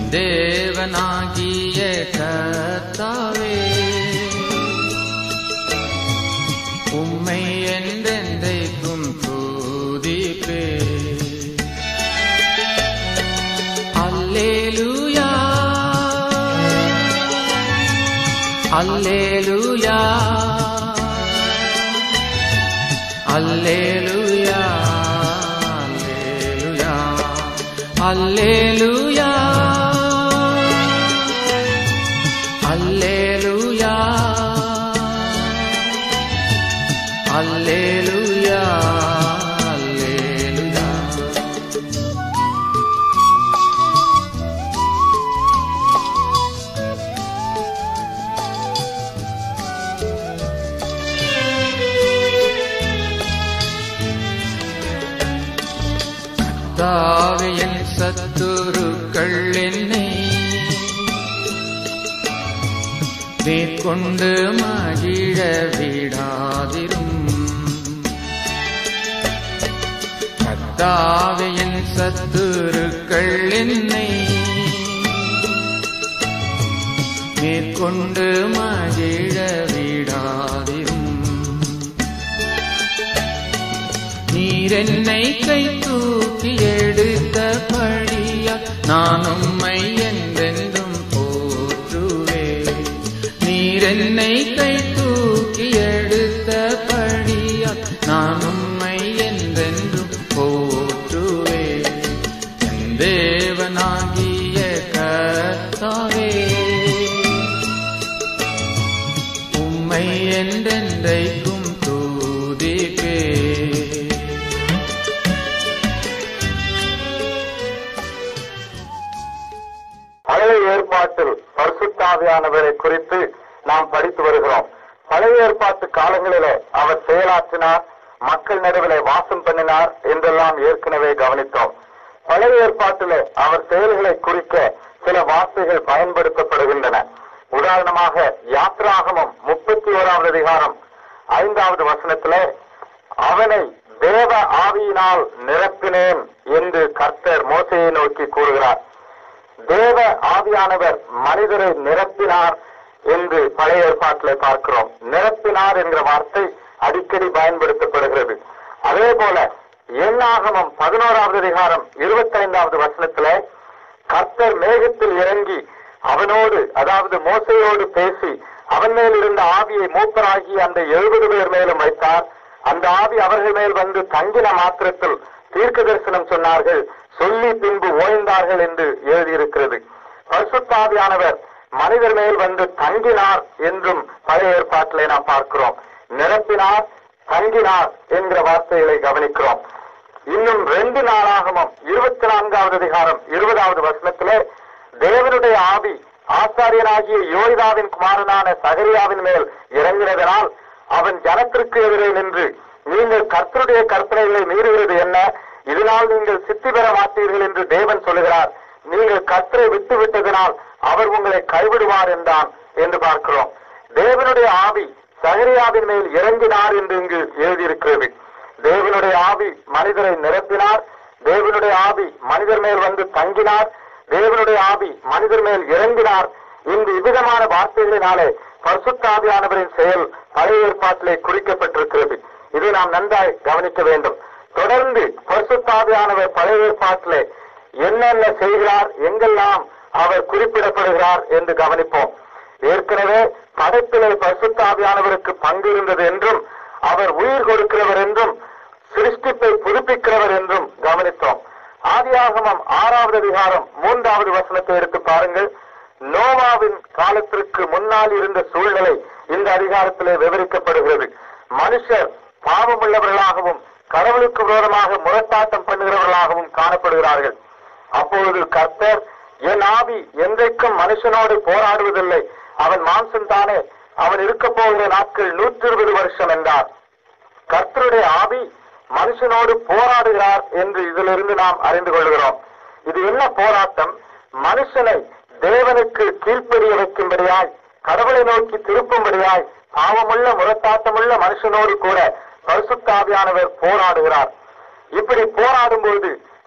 தேவனாகிய கர்த்தாவே உம்மை என்றென்றைக்கும் துதிப்பே அல்லேலூயா அல்லேலூயா அல்லேலூயா அல்லேலூயா அல்லேலூயா அல்லேலூயா அல்லேலூயா தாவியன் சத்துருக்கள் என்னை மேற்கொண்டு மகிழ விடாதிரும் கத்தாவியன் சத்துருக்கள் என்னை மேற்கொண்டு மகிழ விடாதிரும் நீர் என்னை கை தூக்கி எடுத்த படியா நான் உம்மை என்றென்றும் போற்றுவே நீர் என்னை கை தூக்கி எடுத்த படியா நான் உம்மை என்றென்றும் போற்றுவே என் தேவனாகிய கர்த்தாவே உம்மை என்றென்றைக்கும் தூதிப்பே பழைய ஏற்பாட்டில் பரிசுத்தாவியானவரை குறித்து நாம் படித்து வருகிறோம் பழைய ஏற்பாட்டு காலங்களிலே அவர் செயலாற்றினார் மக்கள் நடுவிலே வாசம் பண்ணினார் என்றெல்லாம் ஏற்கனவே கவனித்தோம் பழைய ஏற்பாட்டிலே அவர் செயல்களை குறிக்க சில வார்த்தைகள் பயன்படுத்தப்படுகின்றன உதாரணமாக யாத்ராகமம் முப்பத்தி ஓராவது அதிகாரம் ஐந்தாவது வசனத்திலே அவனை தேவ ஆவியினால் நிரப்பினேன் என்று கர்த்தர் மோசையை நோக்கி கூறுகிறார் தேவ ஆவியானவர் மனிதரை நிரப்பினார் என்று பழைய ஏற்பாட்டிலே பார்க்கிறோம் நிரப்பினார் என்கிற வார்த்தை அடிக்கடி பயன்படுத்தப்படுகிறது அதே போல எண்ணாகமம் பதினோராவது அதிகாரம் இருபத்தைந்தாவது வசனத்திலே கர்த்தர் மேகத்தில் இறங்கி அவனோடு அதாவது மோசையோடு பேசி அவன் மேல் இருந்த ஆவியை மூப்பராகி அந்த எழுபது பேர் மேலும் வைத்தார் அந்த ஆவி அவர்கள் மேல் வந்து தங்கின மாத்திரத்தில் தீர்க்க தரிசனம் சொன்னார்கள் சொல்லி பின்பு ஓய்ந்தார்கள் என்று எழுதியிருக்கிறது பரிசுத்தாவியானவர் மனிதர் மேல் வந்து தங்கினார் என்றும் பழைய ஏற்பாட்டிலே நாம் பார்க்கிறோம் நிரப்பினார் தங்கினார் என்கிற வார்த்தைகளை கவனிக்கிறோம் இன்னும் ரெண்டு நாளாகமும் இருபத்தி நான்காவது அதிகாரம் இருபதாவது வசனத்திலே தேவனுடைய ஆவி ஆசாரியனாகிய யோய்தாவின் குமாரனான சகரியாவின் மேல் இறங்கினதனால் அவன் ஜனத்திற்கு எதிரே நின்று நீங்கள் கர்த்தருடைய கற்பனைகளை மீறுகிறது என்ன இதனால் நீங்கள் சித்தி பெற மாட்டீர்கள் என்று தேவன் சொல்லுகிறார் நீங்கள் கர்த்தரை விட்டு விட்டதனால் அவர் உங்களை கைவிடுவார் என்றான் என்று பார்க்கிறோம் தேவனுடைய ஆவி சகரியாவின் மேல் இறங்கினார் என்று இங்கு எழுதியிருக்கிறது தேவனுடைய ஆவி மனிதரை நிரப்பினார் தேவனுடைய ஆவி மனிதர் மேல் வந்து தங்கினார் தேவனுடைய ஆவி மனிதர் மேல் இறங்கினார் இந்த இவ்விதமான வார்த்தைகளினாலே பரிசுத்தாவியானவரின் செயல் பழைய ஏற்பாட்டிலே குறிக்கப்பட்டிருக்கிறது இதை நாம் நன்றாய் கவனிக்க வேண்டும் தொடர்ந்து பரிசுத்தாவியானவர் பழைய ஏற்பாட்டிலே என்னென்ன செய்கிறார் எங்கெல்லாம் அவர் குறிப்பிடப்படுகிறார் என்று கவனிப்போம் ஏற்கனவே படைப்பிலே பரிசுத்தாவியானவருக்கு பங்கு இருந்தது என்றும் அவர் உயிர் கொடுக்கிறவர் என்றும் சிருஷ்டிப்பை புதுப்பிக்கிறவர் என்றும் கவனித்தோம் ஆதியாகமம் ஆறாவது அதிகாரம் மூன்றாவது வசனத்தை எடுத்து பாருங்கள் நோவாவின் காலத்திற்கு முன்னால் இருந்த சூழ்நிலை இந்த அதிகாரத்திலே விவரிக்கப்படுகிறது மனுஷர் பாவமுள்ளவர்களாகவும் கடவுளுக்கு விரோதமாக முரட்டாட்டம் பண்ணுகிறவர்களாகவும் காணப்படுகிறார்கள் அப்பொழுது கர்த்தர் என் ஆவி என்றைக்கும் மனுஷனோடு போராடுவதில்லை அவன் மாம்சம் தானே அவன் இருக்க போகிற நாட்கள் நூற்றி இருபது வருஷம் என்றார் கர்த்தருடைய ஆவி மனுஷனோடு போராடுகிறார் என்று இதிலிருந்து நாம் அறிந்து கொள்கிறோம் இது என்ன போராட்டம் மனுஷனை தேவனுக்கு கீழ்ப்படிய வைக்கும்படியாய் கடவுளை நோக்கி திருப்பும்படியாய் பாவமுள்ள முரட்டாட்டமுள்ள மனுஷனோடு கூட பரிசுத்தாவியானவர் போராடுகிறார் இப்படி போராடும் பொழுது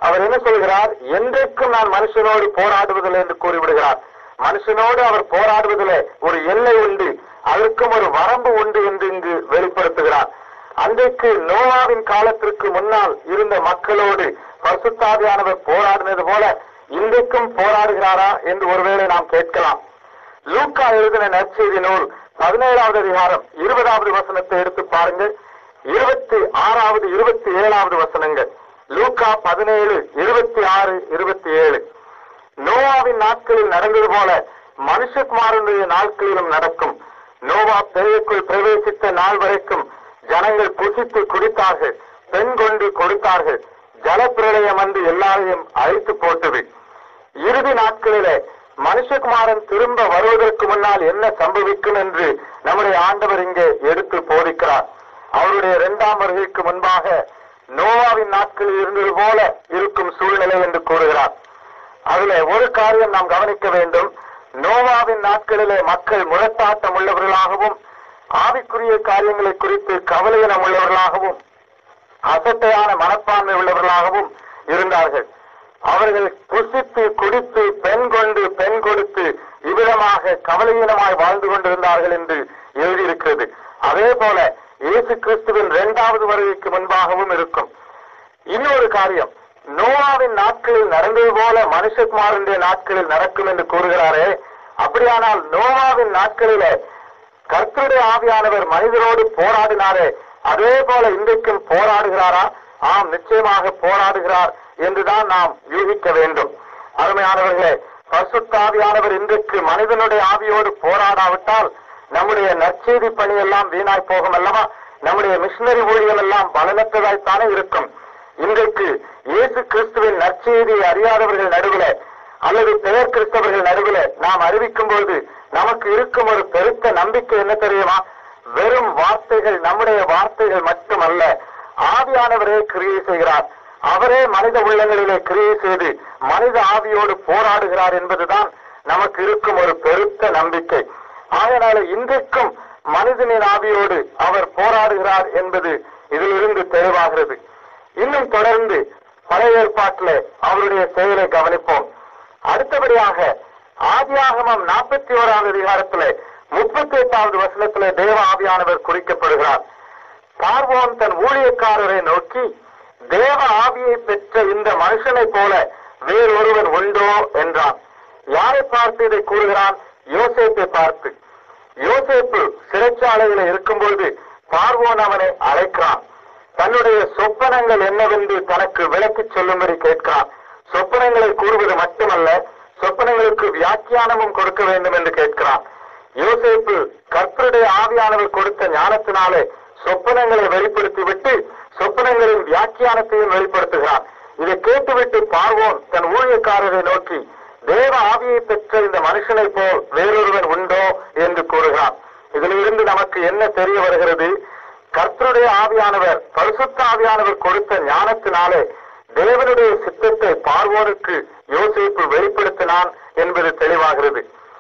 அவர் என்ன சொல்கிறார் என்றைக்கும் நான் மனுஷனோடு போராடுவதில்லை என்று கூறிவிடுகிறார் மனுஷனோடு அவர் போராடுவதிலே ஒரு எல்லை உண்டு அதற்கும் ஒரு வரம்பு உண்டு என்று இங்கு வெளிப்படுத்துகிறார் அன்றைக்கு நோவாவின் காலத்திற்கு முன்னால் இருந்த மக்களோடு பரிசுத்தாவியானவர் போராடினது போல இன்றைக்கும் போராடுகிறாரா என்று ஒருவேளை நாம் கேட்கலாம் லூக்கா எழுதின நற்செய்தி நூல் பதினேழாவது அதிகாரம் இருபதாவது வசனத்தை எடுத்து பாருங்கள் இருபத்தி ஆறாவது இருபத்தி ஏழாவது வசனங்கள் லூக்கா பதினேழு இருபத்தி ஆறு இருபத்தி ஏழு நோவாவின் நாட்களில் நடந்தது போல மனுஷகுமாரனுடைய நாட்களிலும் நடக்கும் நோவா பெருவுக்குள் பிரவேசித்த நாள் வரைக்கும் ஜனங்கள் புசித்து குடித்தார்கள் பெண் கொண்டு கொடுத்தார்கள் ஜலப்பிரளயம் வந்து எல்லாரையும் அழித்து போட்டது இறுதி நாட்களிலே மனுஷகுமாரன் திரும்ப வருவதற்கு முன்னால் என்ன சம்பவிக்கும் என்று நம்முடைய ஆண்டவர் இங்கே எடுத்து போதிக்கிறார் அவருடைய இரண்டாம் வருகைக்கு முன்பாக நோவாவின் நாட்களில் இருந்தது போல இருக்கும் சூழ்நிலை என்று கூறுகிறார் அதுல ஒரு காரியம் நாம் கவனிக்க வேண்டும் நோவாவின் நாட்களிலே மக்கள் முரட்டாட்டம் உள்ளவர்களாகவும் ஆவிக்குரிய காரியங்களை குறித்து கவலையினம் உள்ளவர்களாகவும் அசட்டையான மனப்பான்மை உள்ளவர்களாகவும் இருந்தார்கள் அவர்கள் புசித்து குடித்து பெண் கொண்டு பெண் கொடுத்து இவ்விதமாக கவலையீனமாய் வாழ்ந்து கொண்டிருந்தார்கள் என்று எழுதியிருக்கிறது அதே போல இயேசு கிறிஸ்துவின் இரண்டாவது வருகைக்கு முன்பாகவும் இருக்கும் இன்னொரு காரியம் நோவாவின் நாட்களில் நடந்தது போல மனுஷகுமாரனுடைய நாட்களில் நடக்கும் என்று கூறுகிறாரே அப்படியானால் நோவாவின் நாட்களிலே கர்த்தருடைய ஆவியானவர் மனிதரோடு போராடினாரே அதே போல இன்றைக்கும் போராடுகிறாரா ஆம் நிச்சயமாக போராடுகிறார் என்றுதான் நாம் யூகிக்க வேண்டும் அருமையானவர்களே பரிசுத்தாவியானவர் இன்றைக்கு மனிதனுடைய ஆவியோடு போராடாவிட்டால் நம்முடைய நற்செய்தி பணி எல்லாம் வீணாய் போகும் அல்லவா நம்முடைய மிஷினரி ஊழியம் எல்லாம் பலனற்றதாய்த்தானே இருக்கும் இன்றைக்கு இயேசு கிறிஸ்துவின் நற்செய்தியை அறியாதவர்கள் நடுவில் அல்லது பெயர் கிறிஸ்தவர்கள் நடுவில் நாம் அறிவிக்கும் பொழுது நமக்கு இருக்கும் ஒரு பெருத்த நம்பிக்கை என்ன தெரியுமா வெறும் வார்த்தைகள் நம்முடைய வார்த்தைகள் மட்டுமல்ல ஆவியானவரே கிரியை செய்கிறார் அவரே மனித உள்ளங்களிலே கிரியை செய்து மனித ஆவியோடு போராடுகிறார் என்பதுதான் நமக்கு இருக்கும் ஒரு பெருத்த நம்பிக்கை ஆகையினால இன்றைக்கும் மனிதனின் ஆவியோடு அவர் போராடுகிறார் என்பது இதிலிருந்து தெளிவாகிறது இன்னும் தொடர்ந்து பழைய ஏற்பாட்டிலே அவருடைய செயலை கவனிப்போம் அடுத்தபடியாக ஆதியாகமம் நாற்பத்தி ஓராவது அதிகாரத்திலே முப்பத்தி எட்டாவது வசனத்திலே தேவ ஆவியானவர் குறிக்கப்படுகிறார் பார்வோன் தன் ஊழியக்காரரை நோக்கி தேவ ஆவியை பெற்ற இந்த மனுஷனைப் போல வேறொருவன் உண்டோ என்றான் யாரை பார்த்து இதை கூறுகிறான் யோசேப்பை பார்த்து யோசேப்பு சிறைச்சாலையில இருக்கும்பொழுது பார்வோன் அவனை அழைக்கிறான் தன்னுடைய சொப்பனங்கள் என்னவென்று தனக்கு விளக்கிச் சொல்லும்படி கேட்கிறான் சொப்பனங்களை கூறுவது மட்டுமல்ல சொப்பனங்களுக்கு வியாக்கியானமும் கொடுக்க வேண்டும் என்று கேட்கிறான் யோசேப்பு கர்த்தருடைய ஆவியானவர் கொடுத்த ஞானத்தினாலே சொப்பனங்களை வெளிப்படுத்தி விட்டு சொப்பனங்களின் வியாக்கியானத்தையும் வெளிப்படுத்துகிறான் இதை கேட்டுவிட்டு பார்வோன் தன் ஊழியக்காரரை நோக்கி தேவ ஆவியை பெற்ற இந்த மனுஷனை போல் வேறொருவன் உண்டோ என்று கூறுகிறான் இதிலிருந்து நமக்கு என்ன தெரிய வருகிறது கர்த்தருடைய ஆவியானவர் பரிசுத்த ஆவியானவர் கொடுத்த ஞானத்தினாலே தேவனுடைய சித்தத்தை பார்வோனுக்கு யோசிப்பு வெளிப்படுத்தினான் என்பது தெளிவாகிறது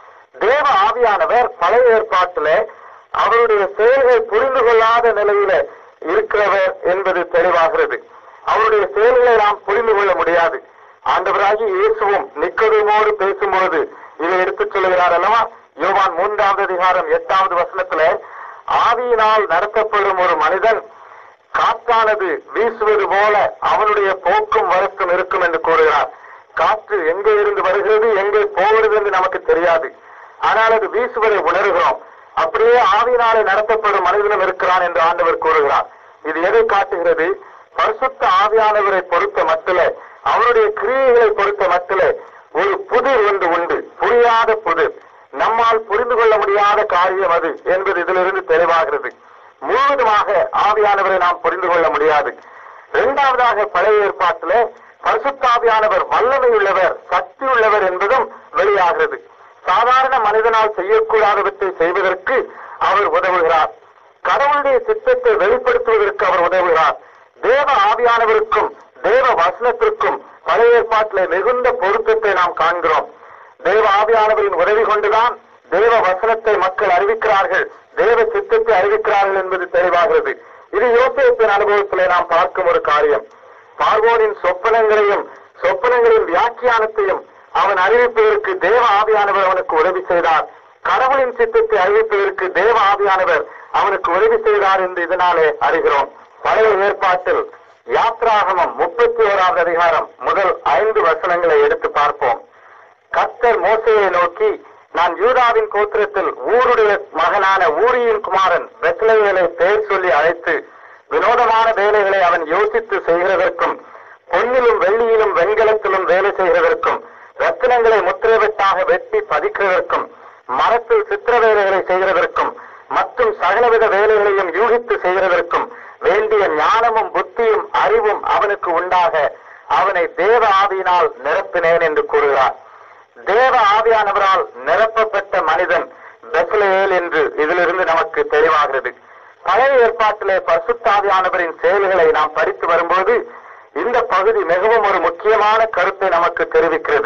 தேவ ஆவியானவர் பழைய ஏற்பாட்டிலே அவருடைய செயல்கள் புரிந்து கொள்ளாத நிலையில இருக்கிறவர் என்பது தெளிவாகிறது அவருடைய செயல்களை நாம் புரிந்து கொள்ள முடியாது ஆண்டவராகி இயேசுவும் நிக்கதுமோடு பேசும்பொழுது இதை எடுத்துச் சொல்லுகிறார் அல்லவா யோவான் மூன்றாவது அதிகாரம் எட்டாவது வசனத்துல ஆவியினால் நடத்தப்படும் ஒரு மனிதன் காற்றானது வீசுவது போல அவனுடைய போக்கும் வரத்தும் இருக்கும் என்று கூறுகிறார் காற்று எங்கே இருந்து வருகிறது எங்கே போகிறது என்று நமக்கு தெரியாது ஆனால் அது வீசுவதை உணர்கிறோம் அப்படியே ஆவியினாலே நடத்தப்படும் மனிதனும் இருக்கிறான் என்று ஆண்டவர் கூறுகிறார் இது எதை காட்டுகிறது பரிசுத்த ஆவியானவரை பொறுத்த மட்டில அவருடைய கிரியைகளை பொறுத்த மட்டில ஒரு புதிர் ஒன்று உண்டு புரியாத புதிர் நம்மால் புரிந்து கொள்ள முடியாத காரியம் அது என்பது இதிலிருந்து தெளிவாகிறது முழுவதுமாக ஆவியானவரை நாம் புரிந்து கொள்ள முடியாது இரண்டாவதாக பழைய ஏற்பாட்டிலே பரிசுத்தாவியானவர் வல்லமை உள்ளவர் சக்தி உள்ளவர் என்பதும் வெளியாகிறது சாதாரண மனிதனால் செய்யக்கூடாதவற்றை செய்வதற்கு அவர் உதவுகிறார் கடவுளுடைய சித்தத்தை வெளிப்படுத்துவதற்கு அவர் உதவுகிறார் தேவ ஆவியானவருக்கும் தேவ வசனத்திற்கும் பழைய ஏற்பாட்டிலே மிகுந்த பொருத்தத்தை நாம் காண்கிறோம் தேவ ஆவியானவரின் உதவி கொண்டுதான் தேவ வசனத்தை மக்கள் அறிவிக்கிறார்கள் தேவ சித்தத்தை அறிவிக்கிறார்கள் என்பது தெளிவாகிறது இது யோசேப்பின் அனுபவத்திலே நாம் பார்க்கும் ஒரு காரியம் பார்வோனின் சொப்பனங்களையும் சொப்பனங்களின் வியாக்கியானத்தையும் அவன் அறிவிப்பதற்கு தேவ ஆவியானவர் அவனுக்கு உதவி செய்தார் கடவுளின் சித்தத்தை அறிவிப்பதற்கு தேவ ஆவியானவர் அவனுக்கு உதவி செய்தார் என்று இதனாலே அறிகிறோம் பழைய ஏற்பாட்டில் யாத்ராகமம் முப்பத்தி ஓராவது அதிகாரம் முதல் ஐந்து வசனங்களை எடுத்து பார்ப்போம் கர்த்தர் மோசையை நோக்கி நான் யூதாவின் கோத்திரத்தில் ஊருடைய மகனான ஊரியின் குமாரன் பெத்லவேலை பெயர் சொல்லி அழைத்து வினோதமான வேலைகளை அவன் யோசித்து செய்கிறதற்கும் பொன்னிலும் வெள்ளியிலும் வெண்கலத்திலும் வேலை செய்கிறதற்கும் ரத்தினங்களை முத்திரைவெட்டாக வெட்டி பதிக்கிறதற்கும் மரத்தில் சித்திர வேலைகளை செய்கிறதற்கும் மற்றும் சகலவித வேலைகளையும் யூகித்து செய்கிறதற்கும் வேண்டிய ஞானமும் புத்தியும் அறிவும் அவனுக்கு உண்டாக அவனை தேவ ஆவியினால் நிரப்பினேன் என்று கூறுகிறார் தேவ ஆவியானவரால் நிரப்பப்பட்ட மனிதன் பெத்லவேல் என்று இதிலிருந்து நமக்கு தெளிவாகிறது பழைய ஏற்பாட்டிலே பரிசுத்தாவியானவரின் செயல்களை நாம் படித்து வரும்போது இந்த பகுதி மிகவும் ஒரு முக்கியமான கருத்தை நமக்கு தெரிவிக்கிறது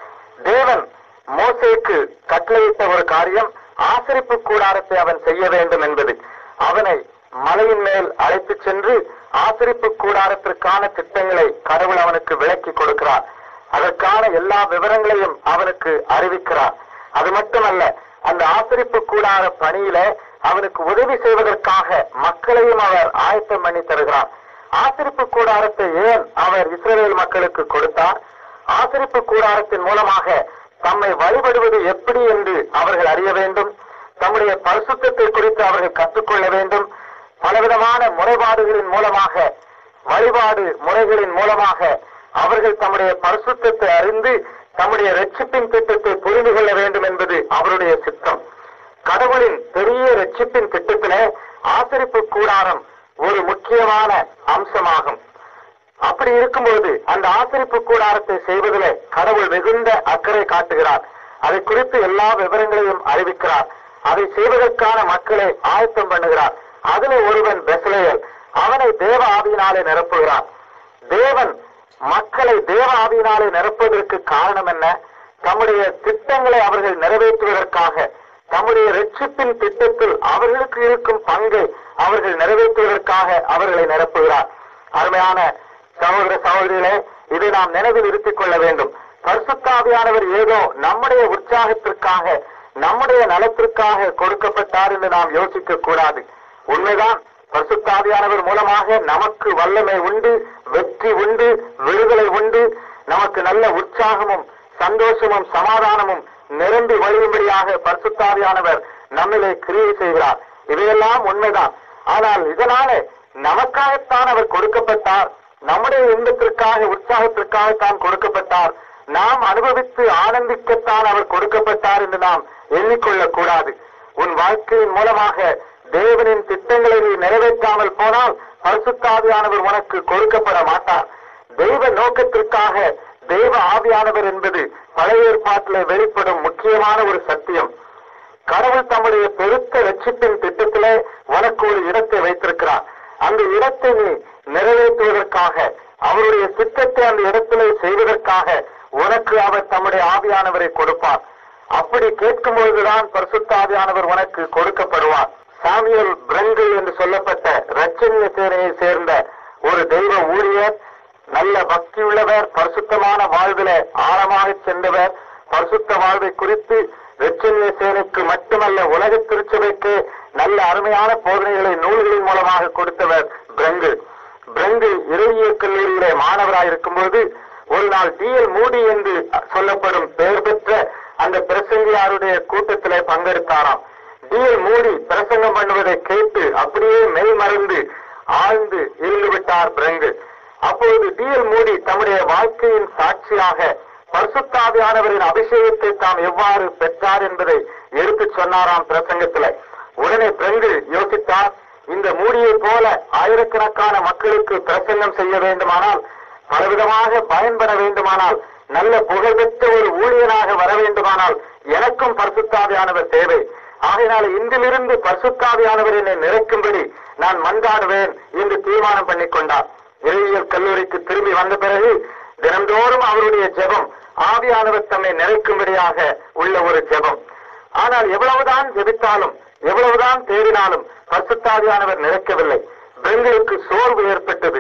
தேவன் மோசேக்கு கட்டளையிட்ட ஒரு காரியம் ஆசரிப்பு கூடாரத்தை அவன் செய்ய வேண்டும் என்பது அவனை மலையின் மேல் அழைத்துச் சென்று ஆசரிப்பு கூடாரத்திற்கான திட்டங்களை கடவுள் அவனுக்கு விளக்கி கொடுக்கிறார் அதற்கான எல்லா விவரங்களையும் அவனுக்கு அறிவிக்கிறார் அது மட்டுமல்ல அந்த ஆசரிப்பு கூடார பணியில அவனுக்கு உதவி செய்வதற்காக மக்களையும் அவர் ஆயத்தம் பண்ணி தருகிறார் ஆசரிப்பு கூடாரத்தை ஏன் அவர் இஸ்ரேல் மக்களுக்கு கொடுத்தார் ஆசரிப்பு கூடாரத்தின் மூலமாக தம்மை வழிபடுவது எப்படி என்று அவர்கள் அறிய வேண்டும் தம்முடைய பரிசுத்தத்தை குறித்து அவர்கள் கற்றுக்கொள்ள வேண்டும் பலவிதமான முறைபாடுகளின் மூலமாக வழிபாடு முறைகளின் மூலமாக அவர்கள் தம்முடைய பரிசுத்தத்தை அறிந்து தம்முடைய ரட்சிப்பின் திட்டத்தை புரிந்து கொள்ள வேண்டும் என்பது அவருடைய சித்தம் கடவுளின் பெரிய ரட்சிப்பின் திட்டத்திலே ஆசரிப்பு கூடாரம் ஒரு முக்கியமான அம்சமாகும் அப்படி இருக்கும்போது அந்த ஆசரிப்பு கூடாரத்தை செய்வதிலே கடவுள் மிகுந்த அக்கறை காட்டுகிறார் அதை குறித்து எல்லா விவரங்களையும் அறிவிக்கிறார் அதை செய்வதற்கான மக்களை ஆயத்தம் பண்ணுகிறார் அதிலே ஒருவன் பெசலேயல் அவனை தேவ ஆவியினாலே நிரப்புகிறார் தேவன் மக்களை தேவ ஆவியினாலே நிரப்புவதற்கு காரணம் என்ன தம்முடைய திட்டங்களை அவர்கள் நிறைவேற்றுவதற்காக தம்முடைய ரட்சிப்பின் திட்டத்தில் அவர்களுக்கு இருக்கும் பங்கை அவர்கள் நிறைவேற்றுவதற்காக அவர்களை நிரப்புகிறார் அருமையான சகோதர சகோதரிகளே இதை நாம் நினைவில் இருத்திக் கொள்ள வேண்டும் பரிசுத்தாவியானவர் ஏதோ நம்முடைய உற்சாகத்திற்காக நம்முடைய நலத்திற்காக கொடுக்கப்பட்டார் என்று நாம் யோசிக்க கூடாது உண்மைதான் பரிசுத்தாவியானவர் மூலமாக நமக்கு வல்லமை உண்டு வெற்றி உண்டு விடுதலை உண்டு நமக்கு நல்ல உற்சாகமும் சந்தோஷமும் சமாதானமும் நிரம்பி வழியும்படியாக பரிசுத்தாவியானவர் நம்மிலே கிரியை செய்கிறார் இவையெல்லாம் உண்மைதான் ஆனால் இதனாலே நமக்காகத்தான் அவர் கொடுக்கப்பட்டார் நம்முடைய இன்பத்திற்காக உற்சாகத்திற்காக தான் கொடுக்கப்பட்டார் நாம் அனுபவித்து ஆனந்திக்கத்தான் அவர் கொடுக்கப்பட்டார் என்று நாம் எண்ணிக்கொள்ளக் கூடாது உன் வாழ்க்கையின் மூலமாக தேவனின் திட்டங்களை நீ நிறைவேற்றாமல் போனால் பரிசுத்தாவியானவர் உனக்கு கொடுக்கப்பட மாட்டார் தெய்வ நோக்கத்திற்காக தெய்வ ஆவியானவர் என்பது பழைய ஏற்பாட்டிலே வெளிப்படும் முக்கியமான ஒரு சத்தியம் கடவுள் தம்முடைய பெருத்த ரட்சிப்பின் திட்டத்திலே உனக்கு ஒரு இடத்தை வைத்திருக்கிறார் அந்த இடத்தை நீ நிறைவேற்றுவதற்காக அவருடைய திட்டத்தை அந்த இடத்திலே செய்வதற்காக உனக்கு அவர் தம்முடைய ஆவியானவரை கொடுப்பார் அப்படி கேட்கும் பொழுதுதான் பரிசுத்த ஆவியானவர் உனக்கு கொடுக்கப்படுவார் சாமியல் பிரங்கு என்று சொல்லப்பட்ட ரட்சணிய சேனையை சேர்ந்த ஒரு தெய்வ ஊழியர் நல்ல பக்தியுள்ளவர் பரிசுத்தமான வாழ்வில ஆழமாக சென்றவர் பரிசுத்த வாழ்வை குறித்து ரட்சணிய சேனைக்கு மட்டுமல்ல உலக திருச்சபைக்கு நல்ல அருமையான போதனைகளை நூல்களின் மூலமாக கொடுத்தவர் பிரங்கு பிரங்கு இறையியல் கல்லூரியிலே மாணவராய் இருக்கும்போது ஒரு நாள் டிஎல் மூடி என்று சொல்லப்படும் பெயர் பெற்ற அந்த பிரசங்கியாருடைய கூட்டத்திலே பங்கெடுத்தாராம் டிஎல் மூடி பிரசங்கம் பண்ணுவதை கேட்டு அப்படியே மெய் மறந்து ஆழ்ந்து இருந்து விட்டார் பிரங்கு அப்பொழுது டிஎல் மூடி தம்முடைய வாழ்க்கையின் சாட்சியாக பரிசுத்தாவியானவரின் அபிஷேகத்தை தாம் எவ்வாறு பெற்றார் என்பதை எடுத்துச் சொன்னாராம் பிரசங்கத்திலே உடனே பிரங்கு யோசித்தார் இந்த மூடியை போல ஆயிரக்கணக்கான மக்களுக்கு பிரசங்கம் செய்ய வேண்டுமானால் பலவிதமாக பயன்பெற வேண்டுமானால் நல்ல புகழ்பெற்ற ஒரு ஊழியனாக வர வேண்டுமானால் எனக்கும் பரிசுத்தாவியானவர் தேவை ஆகையினால இன்றிலிருந்து பரிசுத்தாவியானவர் என்னை நிறைக்கும்படி நான் மன்றாடுவேன் என்று தீர்மானம் பண்ணிக் கொண்டார் இறையியல் கல்லூரிக்கு திரும்பி வந்த பிறகு தினந்தோறும் அவருடைய ஜெபம் ஆவியானவர் தம்மை நிறைக்கும்படியாக உள்ள ஒரு ஜெபம் ஆனால் எவ்வளவுதான் ஜெபித்தாலும் எவ்வளவுதான் தேடினாலும் பரிசுத்தாவியானவர் நிறைக்கவில்லை பெண்களுக்கு சோர்வு ஏற்பட்டது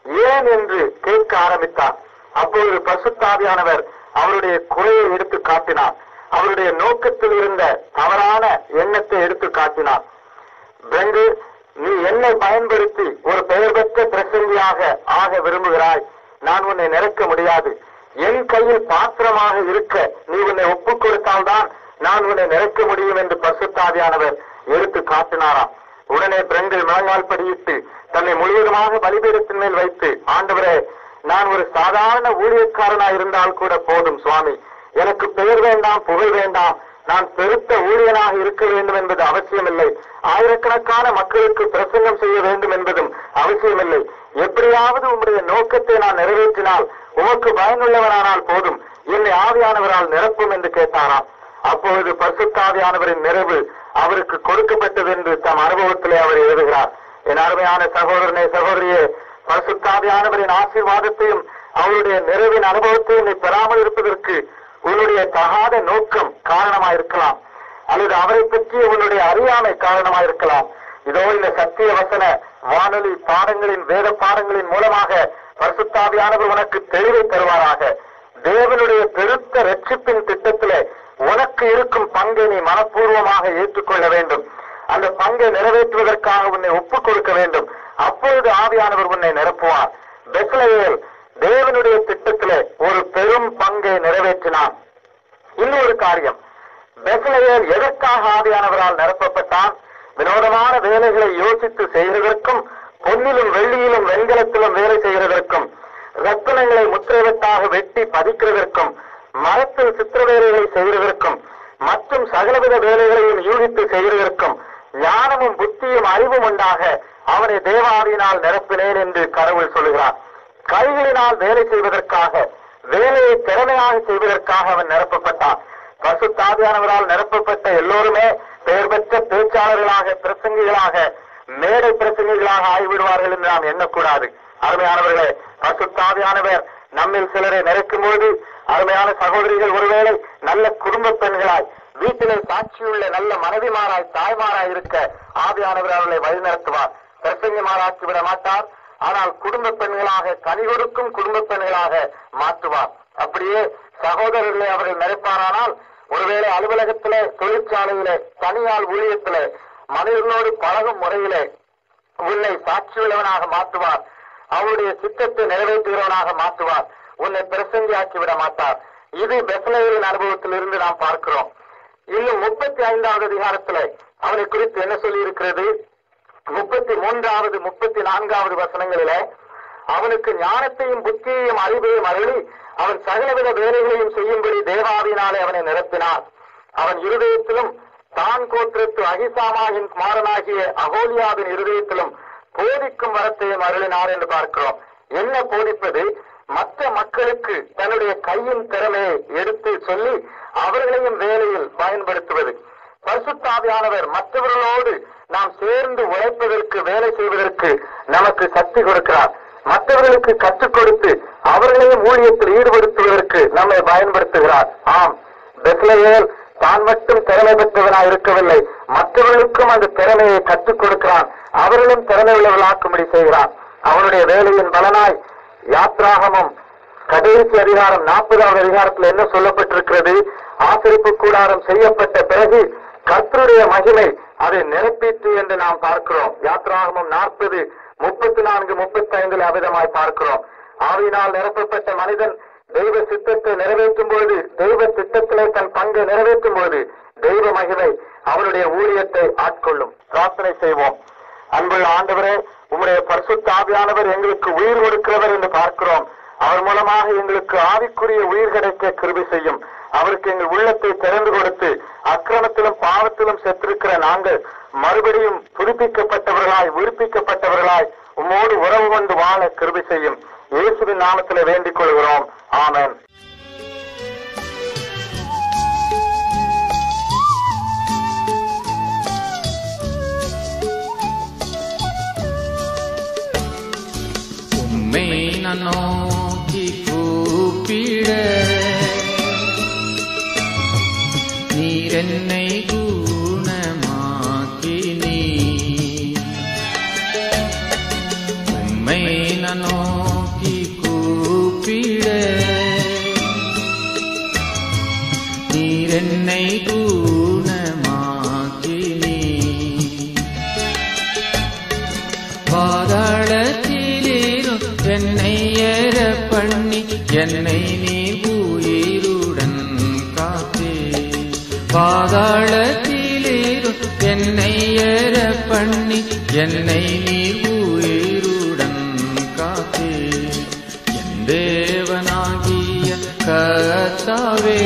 ஏன் என்று கேட்க ஆரம்பித்தார் அப்பொழுது பசுத்தாவியானவர் அவருடைய குறையை எடுத்து காட்டினார் அவருடைய நோக்கத்தில் இருந்த தவறான எண்ணத்தை எடுத்து காட்டினார் பிரண்டு நீ என்னை பயன்படுத்தி ஒரு பெயர் பெற்ற பிரசங்கியாக ஆக விரும்புகிறாய் நான் உன்னை நிரக்க முடியாது என் கையில் பாத்திரமாக இருக்க நீ உன்னை ஒப்புக் கொடுத்தால்தான் நான் உன்னை நிரக்க முடியும் என்று பசுத்தாவியானவர் எடுத்து காட்டினாராம் உடனே பிரண்டில் முழங்கால் படியிட்டு தன்னை முழுவதுமாக பலிபீடத்தின் மேல் வைத்து ஆண்டவரே நான் ஒரு சாதாரண ஊழியக்காரனாய் இருந்தால் கூட போதும் சுவாமி எனக்கு பெயர் வேண்டாம் புகழ் வேண்டாம் நான் பெருத்த ஊழியனாக இருக்க வேண்டும் என்பது அவசியமில்லை ஆயிரக்கணக்கான மக்களுக்கு பிரசங்கம் செய்ய வேண்டும் என்பதும் அவசியமில்லை எப்படியாவது உம்முடைய நோக்கத்தை நான் நிறைவேற்றினால் உமக்கு பயனுள்ளவரானால் போதும் என்னை ஆவியானவரால் நிரப்பும் என்று கேட்டாராம் அப்பொழுது பரிசுத்தாவியானவரின் நிறைவு அவருக்கு கொடுக்கப்பட்டது என்று தம் அனுபவத்திலே அவர் எழுதுகிறார் என் அருமையான சகோதரனே சகோதரியே பரிசுத்தாவியானவரின் ஆசீர்வாதத்தையும் அவருடைய நிறைவின் அனுபவத்தையும் நீ பெறாமல் இருப்பதற்கு உன்னுடைய தகாத நோக்கம் காரணமாயிருக்கலாம் அல்லது அவரை பற்றிய உன்னுடைய அறியாமை காரணமாயிருக்கலாம் இதோ இந்த சத்திய வசன வானொலி பாடங்களின் வேத பாடங்களின் மூலமாக பரிசுத்தாவியானவர் உனக்கு தெளிவை தருவாராக தேவனுடைய பெருத்த ரட்சிப்பின் திட்டத்திலே உனக்கு இருக்கும் பங்கை நீ மனப்பூர்வமாக ஏற்றுக்கொள்ள வேண்டும் அந்த பங்கை நிறைவேற்றுவதற்காக உன்னை ஒப்புக் கொடுக்க வேண்டும் அப்பொழுது ஆவியானவர் உன்னை நிரப்புவார் பெத்லகேல் தேவனுடைய திட்டத்திலே ஒரு பெரும் பங்கை நிறைவேற்றினான் இன்னொரு காரியம் பெத்லகேல் எதற்காக ஆவியானவரால் நிரப்பப்பட்டான் வினோதமான வேலைகளை யோசித்து செய்கிறதற்கும் பொன்னிலும் வெள்ளியிலும் வெண்கலத்திலும் வேலை செய்கிறதற்கும் ரத்தினங்களை முத்திரைவட்டாக வெட்டி பதிக்கிறதற்கும் மரத்தில் சித்திர வேலைகளை செய்கிறதற்கும் மற்றும் சகலவித வேலைகளையும் யூகித்து செய்கிறதற்கும் ஞானமும் புத்தியும் அறிவும் உண்டாக அவனை தேவாவியினால் நிரப்பினேன் என்று கடவுள் சொல்லுகிறார் கைகளினால் வேலை செய்வதற்காக வேலையை திறமையாக செய்வதற்காக அவன் நிரப்பப்பட்டான் பசுத்தாதியானவரால் நிரப்பப்பட்ட எல்லோருமே பெயர் பெற்ற பேச்சாளர்களாக பிரசங்கிகளாக மேடை பிரசங்கிகளாக ஆகிவிடுவார்கள் என்று நாம் எண்ணக்கூடாது அருமையானவர்களே பசுத்தாவியானவர் நம்மில் சிலரை நிறைக்கும் போது அருமையான சகோதரிகள் ஒருவேளை நல்ல குடும்ப பெண்களாய் வீட்டிலே சாட்சியுள்ள நல்ல மனைவிமாராய் தாய்மாராய் இருக்க ஆவியானவர் அவர்களை வழிநடத்துவார் பிரசங்கிமாராக்கி விட மாட்டார் ஆனால் குடும்ப பெண்களாக கனி கொடுக்கும் குடும்ப பெண்களாக மாற்றுவார் அப்படியே சகோதரர்களை அவர்கள் நினைப்பாரானால் ஒருவேளை அலுவலகத்திலே தொழிற்சாலையிலே தனியார் ஊழியத்திலே மனிதர்களோடு பழகும் முறையிலே உன்னை சாட்சியுள்ளவனாக மாற்றுவார் அவருடைய சித்தத்தை நிறைவேற்றுகிறவனாக மாற்றுவார் உன்னை பிரசங்கியாக்கி விட மாட்டார் இது பெசலையரின் அனுபவத்தில் இருந்து நாம் பார்க்கிறோம் இன்னும் முப்பத்தி ஐந்தாவது அதிகாரத்துல அவனை குறித்து என்ன சொல்லி இருக்கிறது முப்பத்தி மூன்றாவது முப்பத்தி நான்காவது வசனங்களிலே அவனுக்கு ஞானத்தையும் புத்தியையும் அறிவையும் அருளி அவன் சகலவித வேலைகளையும் செய்யும்படி தேவாவினாலே அவனை நிரப்பினார் அவன் இருதயத்திலும் தான் கோத்திரத்து அகிசாமாவின் குமாரனாகிய அகோலியாவின் இருதயத்திலும் போதிக்கும் வரத்தையும் அருளினார் என்று பார்க்கிறோம் என்ன போதிப்பது மற்ற மக்களுக்கு தன்னுடைய கையின் திறமையை எடுத்து சொல்லி அவர்களையும் வேலையில் பயன்படுத்துவது பரிசுத்தாவியானவர் மற்றவர்களோடு நாம் சேர்ந்து உழைப்பதற்கு வேலை செய்வதற்கு நமக்கு சக்தி கொடுக்கிறார் மற்றவர்களுக்கு கற்றுக் கொடுத்து அவர்களையும் ஊழியத்தில் ஈடுபடுத்துவதற்கு நம்மை பயன்படுத்துகிறார் ஆம் பெத்லகேல் தான் மட்டும் திறமை பெற்றவனாய் இருக்கவில்லை மற்றவர்களுக்கும் அந்த திறமையை கற்றுக் கொடுக்கிறான் அவர்களும் திறமை உள்ளவர்களாக்கும்படி செய்கிறான் அவனுடைய வேலையின் பலனாய் யாத்ராகமும் கடைசி அதிகாரம் நாற்பதாவது அதிகாரத்தில் என்ன சொல்லப்பட்டிருக்கிறது ஆசிரிப்பு கூடாரம் செய்யப்பட்ட பிறகு கர்த்தருடைய மகிமை அதை நிரப்பிற்று என்று நாம் பார்க்கிறோம் யாத்ராகமும் நாற்பது முப்பத்தி நான்கு முப்பத்தி ஐந்தில் அவிதமாய் பார்க்கிறோம் ஆவியினால் நிரப்பப்பட்ட மனிதன் தெய்வ சித்தத்தை நிறைவேற்றும் பொழுது தெய்வ திட்டத்திலே தன் பங்கை நிறைவேற்றும் பொழுது தெய்வ மகிமை அவனுடைய ஊழியத்தை ஆட்கொள்ளும் பிரார்த்தனை செய்வோம் அன்புள்ள ஆண்டவரே உம்முடைய பரிசுத்த ஆவியானவர் எங்களுக்கு உயிர் கொடுக்கிறவர் என்று பார்க்கிறோம் அவர் மூலமாக எங்களுக்கு ஆவிக்குரிய உயிர் கிடைக்க கிருபி செய்யும் அவருக்கு எங்கள் உள்ளத்தை திறந்து கொடுத்து அக்கிரமத்திலும் பாவத்திலும் செத்திருக்கிற நாங்கள் மறுபடியும் புதுப்பிக்கப்பட்டவர்களாய் உயிர்ப்பிக்கப்பட்டவர்களாய் உம்மோடு உறவு கொண்டு வாழ கிருபி செய்யும் இயேசுவின் நாமத்திலே வேண்டிக் கொள்கிறோம் ஆமென் உம்மை நான் நோக்கி கூப்பிட நீர் என்னை குணமாக்கி நீ உம்மை நான் நோக்கி நீர் என்னை குணமாக்கினீர் பாதாளத்திலேறும் என்னை ஏற பண்ணி என்னை நீ உயிருடன் காத்தே பாதாளத்திலேறும் என்னை ஏற பண்ணி என்னை நீ உயிருடன் காத்தே என் தேவனாகிய கர்த்தாவே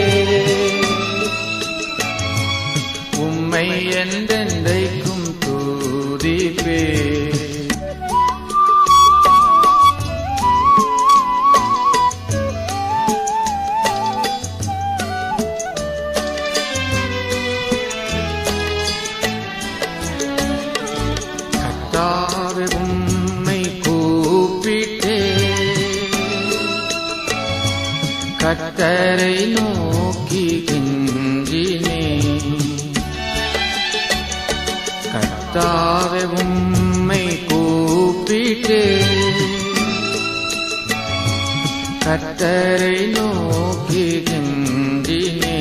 உம்மை என்றென்றைக்கும் தூதிப்பே கர்த்தாவே உம்மை கூப்பிட்டே கர்த்தரை நோக்கி கெஞ்சினே கர்த்தாவே உம்மை கூப்பிட்டே கர்த்தரை நோக்கி கெஞ்சினே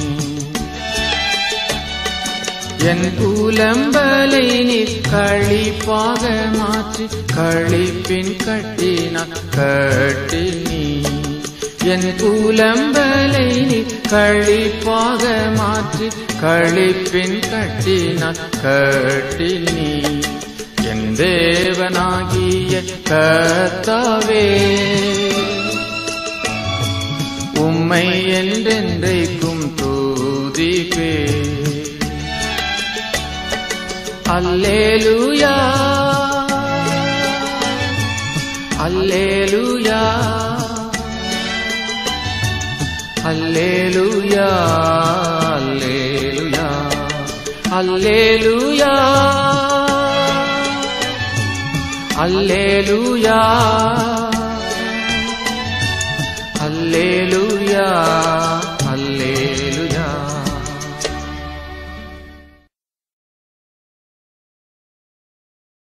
என் புலம்பலை நீர் கழிப்பாக மாற்றி கழிப்பின் கட்டினார் கட்டினி என் புலம்பலை நீர் கழிப்பாக மாற்றி கழிப்பின் கட்டினார் கட்டினி என் தேவனாகிய கர்த்தாவே உம்மை என்றென்றைக்கும் தூதிப்பே அல்லேலூயா அல்லேலூயா அல்லேலூயா அல்லேலூயா அல்லேலூயா அல்லேலூயா